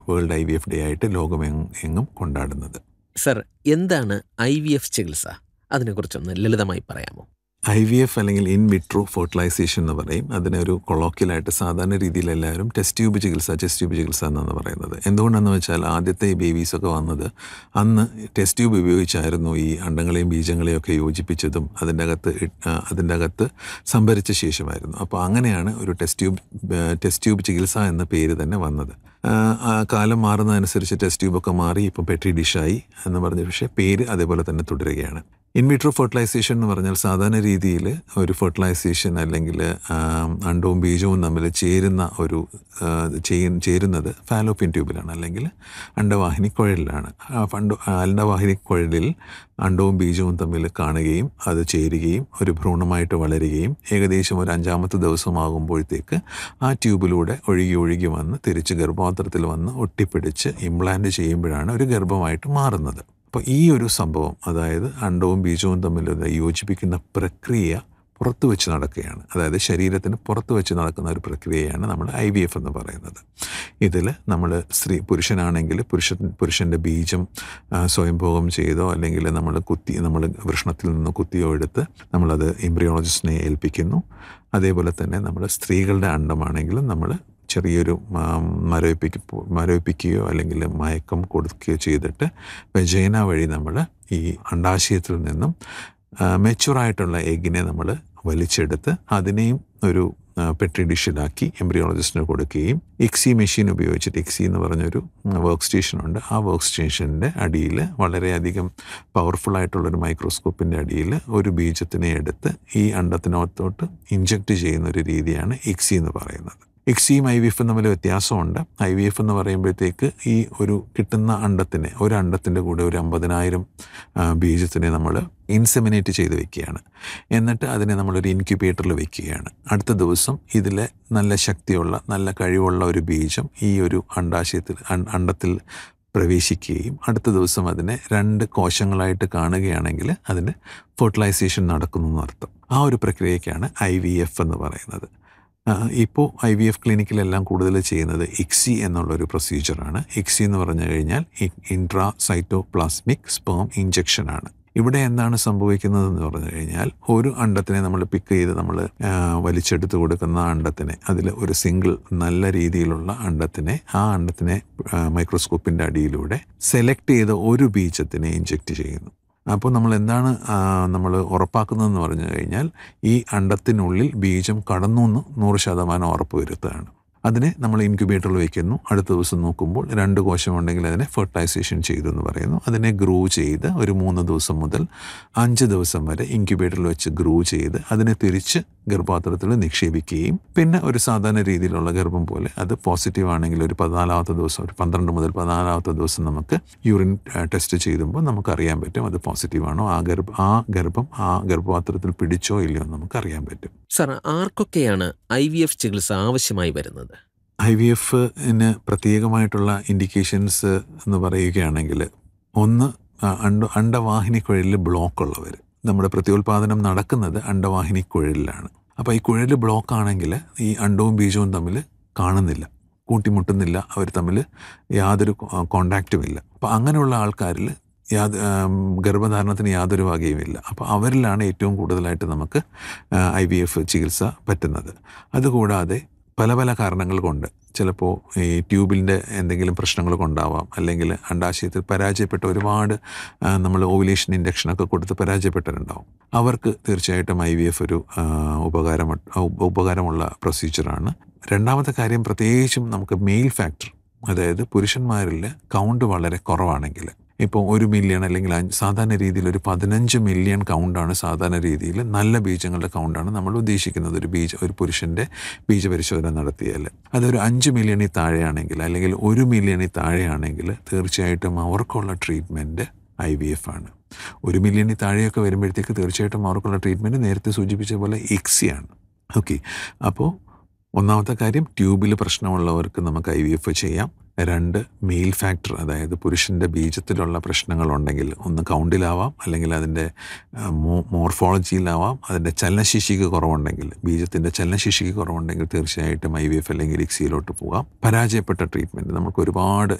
world I V F day ആയിട്ട് ലോകമെങ്ങും എങ്ങും കൊണ്ടാടുന്നത് സർ എന്താണ് ഐ വി എഫ് ചികിത്സ അതിനെക്കുറിച്ചൊന്ന് ലളിതമായി പറയാമോ ഐ വി എഫ് അല്ലെങ്കിൽ ഇൻ വിട്രോ ഫെർട്ടിലൈസേഷൻ എന്ന് പറയും അതിനൊരു കൊളോക്കിയലായിട്ട് സാധാരണ രീതിയിൽ എല്ലാവരും ടെസ്റ്റ് ട്യൂബ് ചികിത്സ ടെസ്റ്റ് ട്യൂബ് ചികിത്സ എന്നാണ് പറയുന്നത് എന്തുകൊണ്ടാണെന്ന് വെച്ചാൽ ആദ്യത്തെ ഈ ബേബീസൊക്കെ വന്നത് അന്ന് ടെസ്റ്റ് ട്യൂബ് ഉപയോഗിച്ചായിരുന്നു ഈ അണ്ടങ്ങളെയും ബീജങ്ങളെയും ഒക്കെ യോജിപ്പിച്ചതും അതിൻ്റെ അകത്ത് ഇ- ആ, അതിൻ്റെ അകത്ത് സംഭരിച്ച ശേഷമായിരുന്നു അപ്പോൾ അങ്ങനെയാണ് ഒരു ടെസ്റ്റ് ട്യൂബ് ടെസ്റ്റ് ട്യൂബ് ചികിത്സ എന്ന പേര് തന്നെ വന്നത് ആ, ആ കാലം മാറുന്നതനുസരിച്ച് ടെസ്റ്റ് ട്യൂബൊക്കെ മാറി ഇപ്പം പെട്രി ഡിഷായി എന്ന് പറഞ്ഞ പക്ഷേ പേര് അതേപോലെ തന്നെ തുടരുകയാണ് ഇൻവിട്രോ ഫെർട്ടിലൈസേഷൻ എന്ന് പറഞ്ഞാൽ സാധാരണ രീതിയിൽ ഒരു ഫെർട്ടിലൈസേഷൻ അല്ലെങ്കിൽ ആം, അണ്ടവും ബീജവും തമ്മിൽ ചേരുന്ന ഒരു ആ, ചെയ്യ- ചേരുന്നത് ഫാലോപ്പിൻ ട്യൂബിലാണ് അല്ലെങ്കിൽ അണ്ടവാഹിനി കുഴലിലാണ് ആ ഫണ്ട് അണ്ടവാഹിനി കുഴലിൽ അണ്ടവും ബീജവും തമ്മിൽ കാണുകയും അത് ചേരുകയും ഒരു ഭ്രൂണമായിട്ട് വളരുകയും ഏകദേശം ഒരു അഞ്ചാമത്തെ ദിവസമാകുമ്പോഴത്തേക്ക് ആ ട്യൂബിലൂടെ ഒഴുകി ഒഴുകി വന്ന് തിരിച്ച് ഗർഭപാത്രത്തിൽ വന്ന് ഒട്ടിപ്പിടിച്ച് ഇംപ്ലാന്റ് ചെയ്യുമ്പോഴാണ് ഒരു ഗർഭമായിട്ട് മാറുന്നത് അപ്പോൾ ഈ ഒരു സംഭവം അതായത് അണ്ടവും ബീജവും തമ്മിലുള്ള യോജിപ്പിക്കുന്ന പ്രക്രിയ പുറത്തു വെച്ച് നടക്കുകയാണ് അതായത് ശരീരത്തിന് പുറത്തു വെച്ച് നടക്കുന്ന ഒരു പ്രക്രിയയാണ് നമ്മൾ ഐ വി എഫ് എന്ന് പറയുന്നത് ഇതിൽ നമ്മൾ സ്ത്രീ പുരുഷനാണെങ്കിൽ പുരുഷൻ പുരുഷൻ്റെ ബീജം ആ, സ്വയംഭോഗം ചെയ്തോ അല്ലെങ്കിൽ നമ്മൾ കുത്തി നമ്മൾ വൃഷ്ണത്തിൽ നിന്ന് കുത്തിയോ എടുത്ത് നമ്മളത് എംബ്രിയോളജിസ്റ്റിനെ ഏൽപ്പിക്കുന്നു അതേപോലെ തന്നെ നമ്മൾ സ്ത്രീകളുടെ അണ്ടമാണെങ്കിലും നമ്മൾ ചെറിയൊരു മരവിപ്പിക്ക മരവിപ്പിക്കുകയോ അല്ലെങ്കിൽ മയക്കം കൊടുക്കുകയോ ചെയ്തിട്ട് വെജൈന വഴി നമ്മൾ ഈ അണ്ടാശയത്തിൽ നിന്നും മെച്ചുറായിട്ടുള്ള എഗ്ഗിനെ നമ്മൾ വലിച്ചെടുത്ത് അതിനെയും ഒരു ആ, പെട്രി ഡിഷിലാക്കി എംബ്രിയോളജിസ്റ്റിന് കൊടുക്കുകയും എക്സി മെഷീൻ ഉപയോഗിച്ചിട്ട് എക്സി എന്ന് പറഞ്ഞൊരു വർക്ക് സ്റ്റേഷനുണ്ട് ആ വർക്ക് സ്റ്റേഷൻ്റെ അടിയിൽ വളരെയധികം പവർഫുൾ ആയിട്ടുള്ളൊരു മൈക്രോസ്കോപ്പിൻ്റെ അടിയിൽ ഒരു ബീജത്തിനെ എടുത്ത് ഈ അണ്ടത്തിനകത്തോട്ട് ഇഞ്ചെക്റ്റ് ചെയ്യുന്ന ഒരു രീതിയാണ് എക്സി എന്ന് പറയുന്നത് എക്സിയും ഐ വി എഫും തമ്മിൽ വ്യത്യാസമുണ്ട് ഐ വി എഫ് എന്ന് പറയുമ്പോഴത്തേക്ക് ഈ ഒരു കിട്ടുന്ന അണ്ടത്തിനെ ഒരു അണ്ടത്തിൻ്റെ കൂടെ ഒരു അമ്പതിനായിരം ആ, ബീജത്തിനെ നമ്മൾ ഇൻസെമിനേറ്റ് ചെയ്ത് വെക്കുകയാണ് എന്നിട്ട് അതിനെ നമ്മളൊരു ഇൻക്യുബേറ്ററിൽ വെക്കുകയാണ് അടുത്ത ദിവസം ഇതിലെ നല്ല ശക്തിയുള്ള നല്ല കഴിവുള്ള ഒരു ബീജം ഈ ഒരു അണ്ടാശയത്തിൽ അൺ- അണ്ടത്തിൽ പ്രവേശിക്കുകയും അടുത്ത ദിവസം അതിനെ രണ്ട് കോശങ്ങളായിട്ട് കാണുകയാണെങ്കിൽ അതിന് ഫെർട്ടിലൈസേഷൻ നടക്കുന്നു എന്നർത്ഥം ആ ഒരു പ്രക്രിയയ്ക്കാണ് ഐ വി എഫ് എന്ന് പറയുന്നത് ഇപ്പോൾ ഐ വി എഫ് ക്ലിനിക്കിലെല്ലാം കൂടുതൽ ചെയ്യുന്നത് ഇക്സി എന്നുള്ളൊരു പ്രൊസീജിയറാണ് ഇക്സി എന്ന് പറഞ്ഞു കഴിഞ്ഞാൽ ഇൻട്രാ സൈറ്റോപ്ലാസ്മിക് സ്പേം ഇഞ്ചക്ഷനാണ് ഇവിടെ എന്താണ് സംഭവിക്കുന്നതെന്ന് പറഞ്ഞു കഴിഞ്ഞാൽ ഒരു അണ്ടത്തിനെ നമ്മൾ പിക്ക് ചെയ്ത് നമ്മൾ വലിച്ചെടുത്ത് കൊടുക്കുന്ന അണ്ടത്തിനെ അതിൽ ഒരു സിംഗിൾ നല്ല രീതിയിലുള്ള അണ്ടത്തിനെ ആ അണ്ടത്തിനെ മൈക്രോസ്കോപ്പിൻ്റെ അടിയിലൂടെ സെലക്ട് ചെയ്ത ഒരു ബീജത്തിനെ ഇഞ്ചെക്റ്റ് ചെയ്യുന്നു അപ്പോൾ നമ്മൾ എന്താണ് നമ്മൾ ഉറപ്പാക്കുന്നതെന്ന് പറഞ്ഞു കഴിഞ്ഞാൽ ഈ അണ്ടത്തിനുള്ളിൽ ബീജം കടന്നു എന്ന് നൂറ് ശതമാനം ഉറപ്പ് വരുത്തുകയാണ് അതിനെ നമ്മൾ ഇൻക്യുബേറ്ററിൽ വയ്ക്കുന്നു അടുത്ത ദിവസം നോക്കുമ്പോൾ രണ്ട് കോശം ഉണ്ടെങ്കിൽ അതിനെ ഫെർട്ടിലൈസേഷൻ ചെയ്തു എന്ന് പറയുന്നു അതിനെ ഗ്രൂ ചെയ്ത് ഒരു മൂന്ന് ദിവസം മുതൽ അഞ്ച് ദിവസം വരെ ഇൻക്യുബേറ്ററിൽ വെച്ച് ഗ്രൂ ചെയ്ത് അതിനെ തിരിച്ച് ഗർഭപാത്രത്തിൽ നിക്ഷേപിക്കുകയും പിന്നെ ഒരു സാധാരണ രീതിയിലുള്ള ഗർഭം പോലെ അത് പോസിറ്റീവ് ആണെങ്കിൽ ഒരു പതിനാലാമത്തെ ദിവസം ഒരു പന്ത്രണ്ട് മുതൽ പതിനാലാമത്തെ ദിവസം നമുക്ക് യൂറിൻ ടെസ്റ്റ് ചെയ്യുമ്പോൾ നമുക്കറിയാൻ പറ്റും അത് പോസിറ്റീവ് ആണോ ആ ഗർഭ ആ ഗർഭം ആ ഗർഭപാത്രത്തിൽ പിടിച്ചോ ഇല്ലയോ എന്ന് നമുക്ക് അറിയാൻ പറ്റും സർ ആർക്കൊക്കെയാണ് ഐ വി എഫ് ചികിത്സ ആവശ്യമായി വരുന്നത് ഐ വി എഫിന് പ്രത്യേകമായിട്ടുള്ള ഇൻഡിക്കേഷൻസ് എന്ന് പറയുകയാണെങ്കിൽ ഒന്ന് ആ, അണ്ട അണ്ടവാഹിനി കുഴലിൽ ബ്ലോക്ക് ഉള്ളവർ നമ്മുടെ പ്രത്യുൽപാദനം നടക്കുന്നത് അണ്ടവാഹിനി കുഴലിലാണ് അപ്പോൾ ഈ കുഴൽ ബ്ലോക്ക് ആണെങ്കിൽ ഈ അണ്ടവും ബീജവും തമ്മിൽ കാണുന്നില്ല കൂട്ടിമുട്ടുന്നില്ല അവർ തമ്മിൽ യാതൊരു കോണ്ടാക്റ്റും ഇല്ല അപ്പോൾ അങ്ങനെയുള്ള ആൾക്കാരിൽ യാത് ആം, ഗർഭധാരണത്തിന് യാതൊരു വകയുമില്ല അപ്പോൾ അവരിലാണ് ഏറ്റവും കൂടുതലായിട്ട് നമുക്ക് ഐ വി എഫ് ചികിത്സ പറ്റുന്നത് അതുകൂടാതെ പല പല കാരണങ്ങൾ കൊണ്ട് ചിലപ്പോൾ ഈ ട്യൂബിൻ്റെ എന്തെങ്കിലും പ്രശ്നങ്ങൾ കൊണ്ടാവാം അല്ലെങ്കിൽ അണ്ടാശയത്തിൽ പരാജയപ്പെട്ട ഒരുപാട് നമ്മൾ ഓവുലേഷൻ ഇൻഡക്ഷനൊക്കെ കൊടുത്ത് പരാജയപ്പെട്ടവരുണ്ടാവും അവർക്ക് തീർച്ചയായിട്ടും ഐ വി എഫ് ഒരു ആ, ഉപകാരം ഉപകാരമുള്ള പ്രൊസീജിയറാണ് രണ്ടാമത്തെ കാര്യം പ്രത്യേകിച്ചും നമുക്ക് മെയിൽ ഫാക്ടർ അതായത് പുരുഷന്മാരിൽ കൗണ്ട് വളരെ കുറവാണെങ്കിൽ ഇപ്പോൾ ഒരു മില്യൺ അല്ലെങ്കിൽ അഞ്ച് സാധാരണ രീതിയിൽ ഒരു പതിനഞ്ച് മില്യൺ കൗണ്ടാണ് സാധാരണ രീതിയിൽ നല്ല ബീജങ്ങളുടെ കൗണ്ടാണ് നമ്മൾ ഉദ്ദേശിക്കുന്നത് ഒരു ബീജ ഒരു പുരുഷൻ്റെ ബീജപരിശോധന നടത്തിയാൽ അതൊരു അഞ്ച് മില്യണിൽ താഴെയാണെങ്കിൽ അല്ലെങ്കിൽ ഒരു മില്യണിൽ താഴെയാണെങ്കിൽ തീർച്ചയായിട്ടും അവർക്കുള്ള ട്രീറ്റ്മെൻറ്റ് ഐ വി എഫ് ആണ് ഒരു മില്യണിൽ താഴെയൊക്കെ വരുമ്പോഴത്തേക്ക് തീർച്ചയായിട്ടും അവർക്കുള്ള ട്രീറ്റ്മെൻറ്റ് നേരത്തെ സൂചിപ്പിച്ച പോലെ ഇക്സിയാണ് ഓക്കെ അപ്പോൾ ഒന്നാമത്തെ കാര്യം ട്യൂബിൽ പ്രശ്നമുള്ളവർക്ക് നമുക്ക് ഐ വി എഫ് ചെയ്യാം രണ്ട് മെയിൽ ഫാക്ടർ അതായത് പുരുഷൻ്റെ ബീജത്തിലുള്ള പ്രശ്നങ്ങളുണ്ടെങ്കിൽ ഒന്ന് കൗണ്ടിലാവാം അല്ലെങ്കിൽ അതിൻ്റെ മോർഫോളജിയിലാവാം അതിൻ്റെ ചലനശേഷിക്ക് കുറവുണ്ടെങ്കിൽ ബീജത്തിൻ്റെ ചലനശേഷിക്ക് കുറവുണ്ടെങ്കിൽ തീർച്ചയായിട്ടും ഐ വി എഫ് അല്ലെങ്കിൽ ഇക്സിയിലോട്ട് പോകാം പരാജയപ്പെട്ട ട്രീറ്റ്മെൻറ്റ് നമുക്ക് ഒരുപാട്